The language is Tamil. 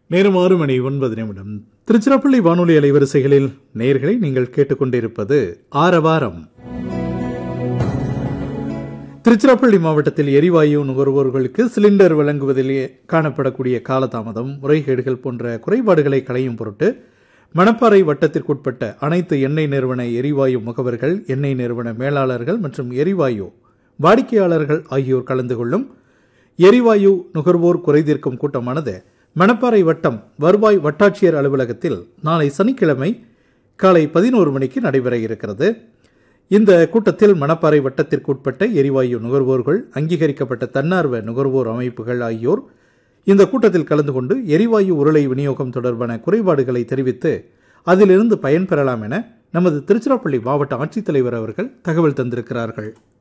நேரம் ஆறு மணி ஒன்பது நிமிடம் திருச்சிராப்பள்ளி வானொலி அலைவரிசைகளில் நேர்களை நீங்கள் கேட்டுக்கொண்டிருப்பது ஆரவாரம் திருச்சிராப்பள்ளி மாவட்டத்தில் எரிவாயு நுகர்வோர்களுக்கு சிலிண்டர் வழங்குவதிலே காணப்படக்கூடிய காலதாமதம் முறைகேடுகள் போன்ற குறைபாடுகளை களையும் பொருட்டு மணப்பாறை வட்டத்திற்குட்பட்ட அனைத்து எண்ணெய் நிறுவன எரிவாயு முகவர்கள் எண்ணெய் நிறுவன மேலாளர்கள் மற்றும் எரிவாயு வாடிக்கையாளர்கள் ஆகியோர் கலந்து கொள்ளும் எரிவாயு நுகர்வோர் குறைதீர்க்கும் கூட்டமானது மணப்பாறை வட்டம் வருவாய் வட்டாட்சியர் அலுவலகத்தில் நாளை சனிக்கிழமை காலை பதினோரு மணிக்கு நடைபெற இருக்கிறது இந்த கூட்டத்தில் மணப்பாறை வட்டத்திற்குட்பட்ட எரிவாயு நுகர்வோர்கள் அங்கீகரிக்கப்பட்ட தன்னார்வ நுகர்வோர் அமைப்புகள் ஆகியோர் இந்த கூட்டத்தில் கலந்து கொண்டு எரிவாயு உருளை விநியோகம் தொடர்பான குறைபாடுகளை தெரிவித்து அதிலிருந்து பயன்பெறலாம் என நமது திருச்சிராப்பள்ளி மாவட்ட ஆட்சித்தலைவர் அவர்கள் தகவல் தந்திருக்கிறார்கள்